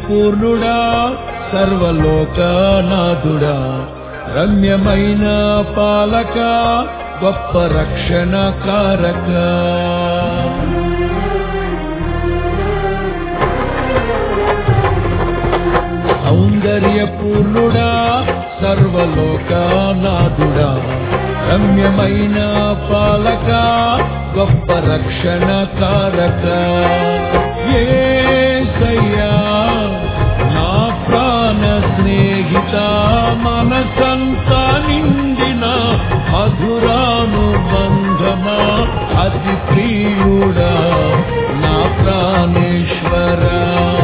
పూర్ణుడా సర్వలోకనాథుడా రమ్యమైన పాలక గొప్ప రక్షణ కారక సౌందర్య పూర్ణుడా సర్వలోకనాథుడా రమ్యమైన పాలక గొప్ప రక్షణ కారక ఏసయ్యా నా ప్రాణ స్నేహిత మనసంత నిండిన మధురాను బంధమా అతి ప్రియుడా నా ప్రాణేశ్వరా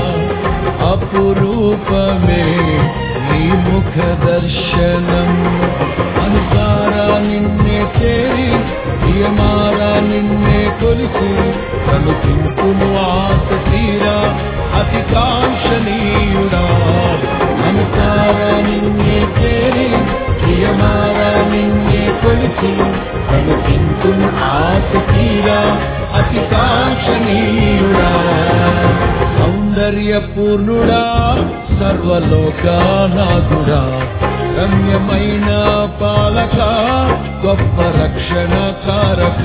అపురూపమే నీ ముఖ దర్శనం అనుసారా నిన్నే చేరి ప్రియమారా నిన్నే కొలిసి కనుపింపును ఆశ తీరా అతి కాంక్షణీయుడా అనుసారా నిన్నే చేరి ప్రియమారా నిన్నే కొలిసి కనుపింపును ఆశ తీరా అతి కాంక్షణీయుడా సౌందర్య పూర్ణుడా సర్వలోకనాథుడా రమ్యమైన పాలక గొప్ప రక్షణ కారక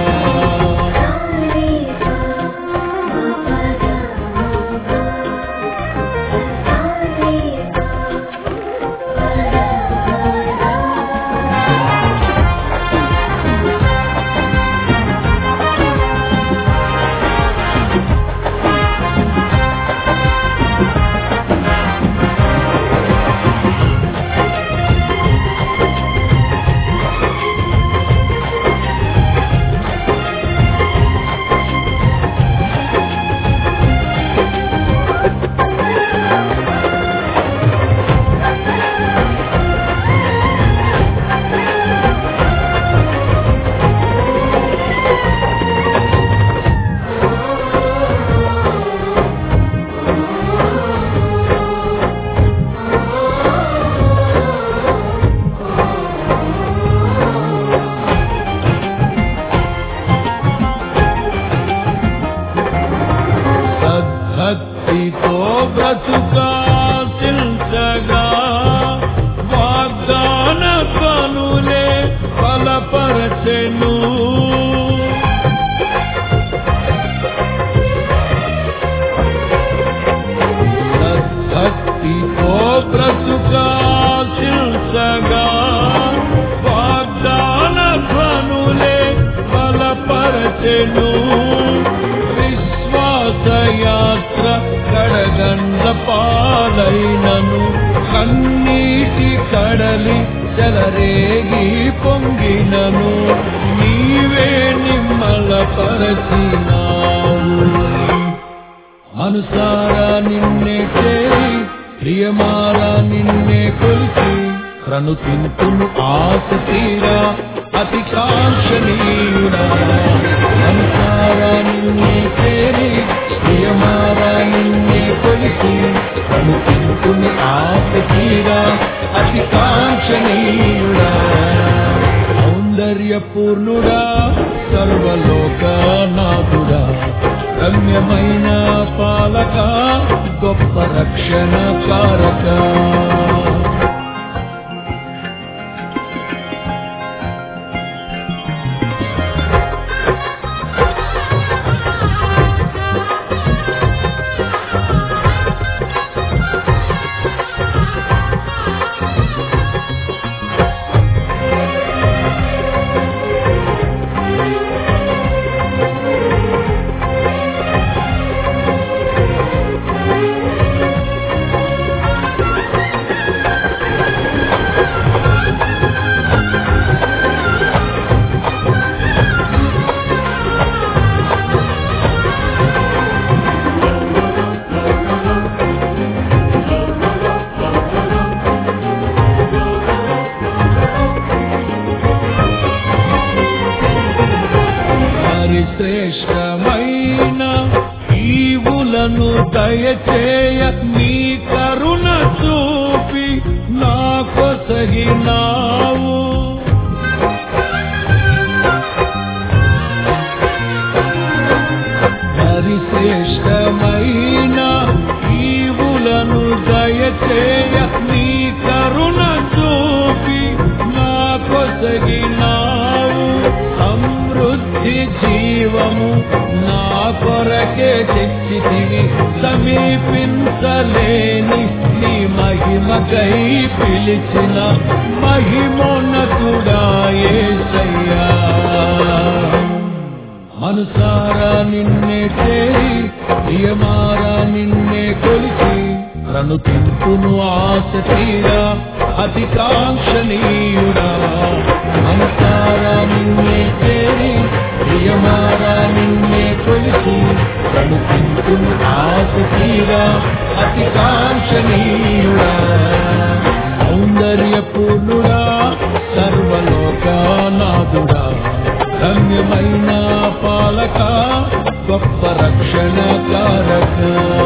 సద్భక్తితో బ్రతుకాశించగా వాగ్దాన పనులే బలపరచెను సద్భక్తితో బ్రతుకాశించగా వాగ్దాన పనులే బలపరచెను విశ్వాసయాత్ర కడగండ్ల పాలైనను కన్నీటి కడలి చెలరేగి పొంగినను నీవే నిమ్మల పరచినావు అనుసారా నిన్నే చేరి ప్రియమారా నిన్నే కొలిచి ప్రణుతింతును ఆశ తీరా అతి కాంక్షణీయుడా అనుసారా నిన్నే చేరి ప్రియమారా నిన్నే కొలిచి ప్రణుతింతును ఆశ తీరా అతి కాంక్షణీయుడా సౌందర్య పూర్ణుడా సర్వలోకనాథుడా రమ్యమైన పాలక గొప్ప రక్షణ కారక మరి శ్రేష్టమైన ఈవులను దయచేయ నీ కరుణ చూపి నా కొసగినావు మరి శ్రేష్టమైన ఈవులను వద్దకే తెచ్చితివి సమీపించలేని నీ మహిమకై పిలిచిన మహిమోన్నతుడా యేసయ్యా మనసారా నిన్నే చేరి ప్రియమారా నిన్నే కొలిచి రణుతింపును ఆశ తీరా అతి కాంక్షణీయుడా మనసారా నిన్నే చేరి ప్రియమారా నిన్నే కొలిచి రణుతింపును ఆశ తీరా అతి కాంక్షణీయుడా సౌందర్యపూర్ణుడా సర్వలోకానాథుడా రమ్యమైన పాలక గొప్ప రక్షణ కారక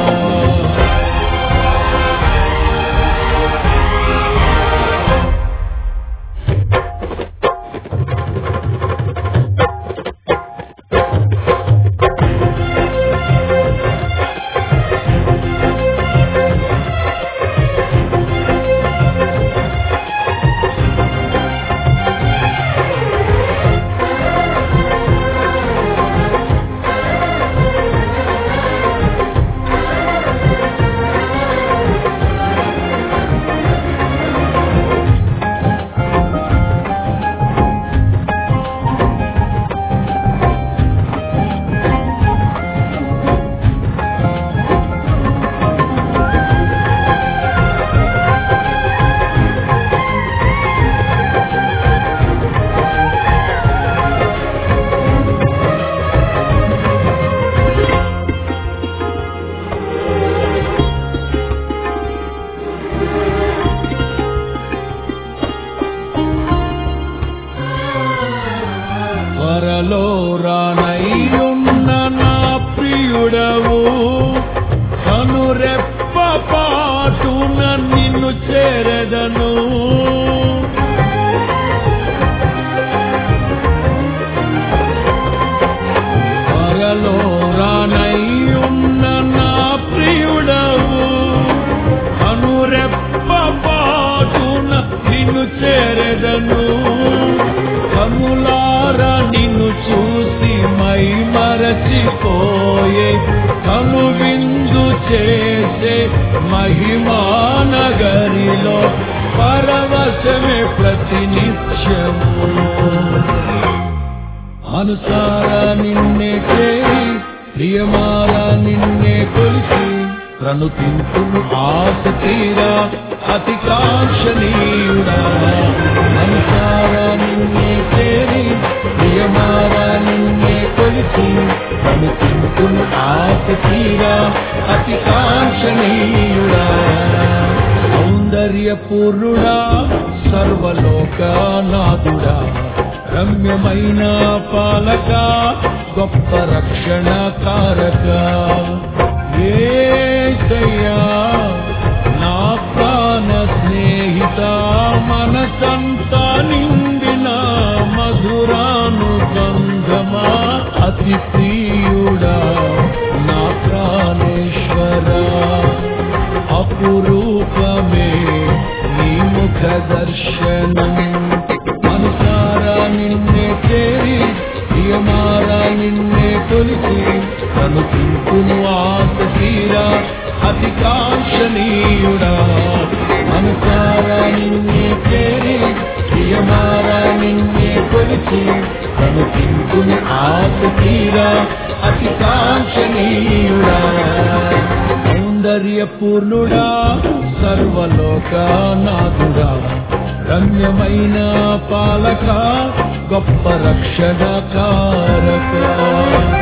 త్వరలో రానయ్యున్న నా ప్రియుడవు కనురెప్ప పాటున నిన్ను చేరెదను త్వరలో రానయ్యున్న నా ప్రియుడవు కనురెప్ప పాటున నిన్ను చేరెదను కనులార నిన్ను చూసి మై మరచిపోయే కను విందు చేసే మహిమానగరిలో పరవశమే ప్రతినిత్యము అనుసార నిన్నే చేరి ప్రియమారా నిన్నే కొలిసి ప్రణుతింపును ఆశ తీరా అతి కాంక్షణీయుడా అనుసార నిన్నే చేరి ప్రియమారా నిన్నే కొలిసి ప్రణుతింపును ఆశ తీరా అతి కాంక్షణీయుడా సౌందర్యపూర్ణుడా సర్వలోకనాథుడా రమ్యమైన పాలక గొప్ప రక్షణ కారక ఏసయ్యా నా ప్రాణ స్నేహిత మనసంతా నిండిన మధురానుబంధమా అతి ప్రియుడా నా ప్రాణేశ్వరా అపురూపమే నీ ముఖ దర్శనం మనసారా నిన్నే చేరి ప్రియమారా నిన్నే కొలిచి కనుపింపును ఆశ తీరా అతి కాంక్షణీయుడా మనసారా నిన్నే చేరి ప్రియమారా నిన్నే కొలిచి కనుపింపును ఆశ తీరా అతి కాంక్షణీయుడా సౌందర్యపూర్ణుడా సర్వలోకనాథుడా రమ్యమైన పాలక గొప్ప రక్షణ కారక